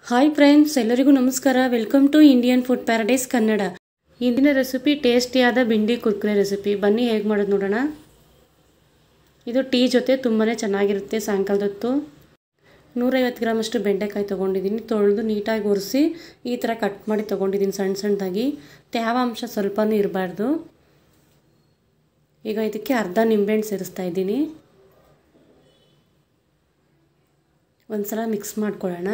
hi friends ಎಲ್ಲರಿಗೂ ನಮಸ್ಕಾರ welcome to Indian food paradise Kannada ಇಂದಿನ ರೆಸಿಪಿ ಟೇಸ್ಟಿಯಾದ ಬಿಂಡಿ ಕುರ್ಕುರೆ ರೆಸಿಪಿ ಬನ್ನಿ ಹೇಗೆ ಮಾಡೋದು ನೋಡೋಣ ಇದು ಟೀ ಜೊತೆ ತುಂಬಾ ಚೆನ್ನಾಗಿರುತ್ತೆ ಸಾಯಂಕಾಲದ ಹೊತ್ತು ನೂರೈವತ್ತು ಗ್ರಾಮಷ್ಟು ಬೆಂಡೆಕಾಯಿ ತೊಗೊಂಡಿದ್ದೀನಿ ತೊಳೆದು ನೀಟಾಗಿ ಒರೆಸಿ ಈ ಥರ ಕಟ್ ಮಾಡಿ ತೊಗೊಂಡಿದ್ದೀನಿ ಸಣ್ಣ ಸಣ್ಣದಾಗಿ ತೇವಾಂಶ ಸ್ವಲ್ಪನೂ ಇರಬಾರ್ದು ಈಗ ಇದಕ್ಕೆ ಅರ್ಧ ನಿಂಬೆಹಣ್ಣು ಸೇರಿಸ್ತಾ ಇದ್ದೀನಿ ಒಂದು ಸಲ ಮಿಕ್ಸ್ ಮಾಡ್ಕೊಳ್ಳೋಣ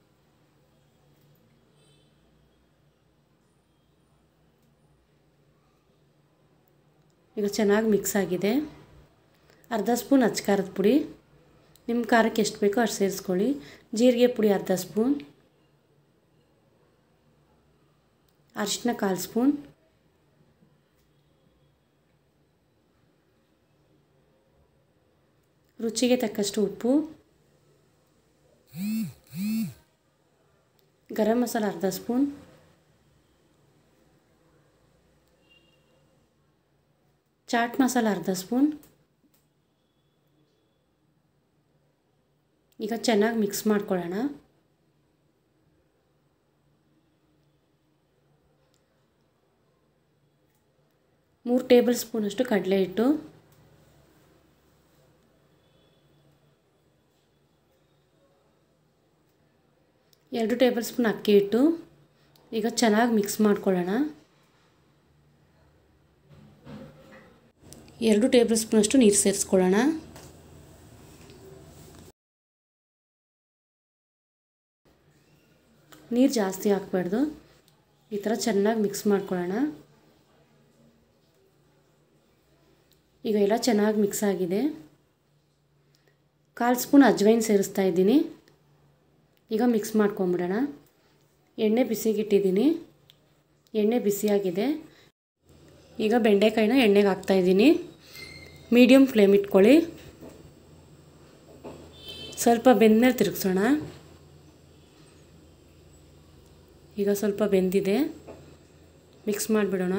ಈಗ ಚೆನ್ನಾಗಿ ಮಿಕ್ಸ್ ಆಗಿದೆ ಅರ್ಧ ಸ್ಪೂನ್ ಅಚ್ಕಾರದ ಪುಡಿ ನಿಮ್ಮ ಖಾರಕ್ಕೆ ಎಷ್ಟು ಬೇಕೋ ಅಷ್ಟು ಸೇರಿಸ್ಕೊಳ್ಳಿ ಜೀರಿಗೆ ಪುಡಿ ಅರ್ಧ ಸ್ಪೂನ್ ಅರಿಶಿನ ಕಾಲು ಸ್ಪೂನ್ ರುಚಿಗೆ ತಕ್ಕಷ್ಟು ಉಪ್ಪು ಗರಂ ಮಸಾಲ ಅರ್ಧ ಸ್ಪೂನ್ ಚಾಟ್ ಮಸಾಲ ಅರ್ಧ ಸ್ಪೂನ್ ಈಗ ಚೆನ್ನಾಗಿ ಮಿಕ್ಸ್ ಮಾಡ್ಕೊಳ್ಳೋಣ ಮೂರು ಟೇಬಲ್ ಸ್ಪೂನಷ್ಟು ಕಡಲೆ ಹಿಟ್ಟು ಎರಡು ಟೇಬಲ್ ಸ್ಪೂನ್ ಅಕ್ಕಿ ಹಿಟ್ಟು ಈಗ ಚೆನ್ನಾಗಿ ಮಿಕ್ಸ್ ಮಾಡ್ಕೊಳ್ಳೋಣ ಎರಡು ಟೇಬಲ್ ಸ್ಪೂನಷ್ಟು ನೀರು ಸೇರಿಸ್ಕೊಳ್ಳೋಣ ನೀರು ಜಾಸ್ತಿ ಹಾಕ್ಬಾರ್ದು ಈ ಥರ ಚೆನ್ನಾಗಿ ಮಿಕ್ಸ್ ಮಾಡ್ಕೊಳ್ಳೋಣ ಈಗ ಎಲ್ಲ ಚೆನ್ನಾಗಿ ಮಿಕ್ಸ್ ಆಗಿದೆ ಕಾಲು ಸ್ಪೂನ್ ಅಜ್ವೈನ್ ಸೇರಿಸ್ತಾ ಇದ್ದೀನಿ ಈಗ ಮಿಕ್ಸ್ ಮಾಡ್ಕೊಂಬಿಡೋಣ ಎಣ್ಣೆ ಬಿಸಿಗಿಟ್ಟಿದ್ದೀನಿ ಎಣ್ಣೆ ಬಿಸಿಯಾಗಿದೆ ಈಗ ಬೆಂಡೆಕಾಯಿನ ಎಣ್ಣೆಗೆ ಹಾಕ್ತಾಯಿದ್ದೀನಿ ಮೀಡಿಯಮ್ ಫ್ಲೇಮ್ ಇಟ್ಕೊಳ್ಳಿ ಸ್ವಲ್ಪ ಬೆಂದಮೇಲೆ ತಿರುಗಿಸೋಣ ಈಗ ಸ್ವಲ್ಪ ಬೆಂದಿದೆ ಮಿಕ್ಸ್ ಮಾಡಿಬಿಡೋಣ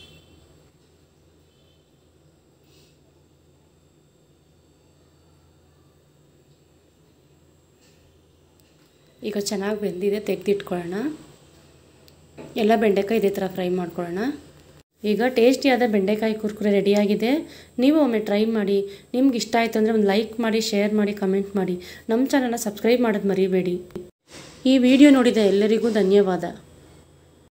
ಈಗ ಚೆನ್ನಾಗಿ ಬೆಂದಿದೆ ತೆಗೆದಿಟ್ಕೊಳ್ಳೋಣ ಎಲ್ಲ ಬೆಂಡೆಕಾಯಿ ಇದೇ ಥರ ಫ್ರೈ ಮಾಡ್ಕೊಳ್ಳೋಣ ಈಗ ಟೇಸ್ಟಿಯಾದ ಬೆಂಡೆಕಾಯಿ ಕುರ್ಕುರೆ ರೆಡಿಯಾಗಿದೆ ನೀವು ಒಮ್ಮೆ ಟ್ರೈ ಮಾಡಿ ನಿಮ್ಗೆ ಇಷ್ಟ ಆಯಿತು ಅಂದರೆ ಒಂದು ಲೈಕ್ ಮಾಡಿ ಶೇರ್ ಮಾಡಿ ಕಮೆಂಟ್ ಮಾಡಿ ನಮ್ಮ ಚಾನಲ್ನ ಸಬ್ಸ್ಕ್ರೈಬ್ ಮಾಡೋದು ಮರಿಬೇಡಿ ಈ ವಿಡಿಯೋ ನೋಡಿದ ಎಲ್ಲರಿಗೂ ಧನ್ಯವಾದ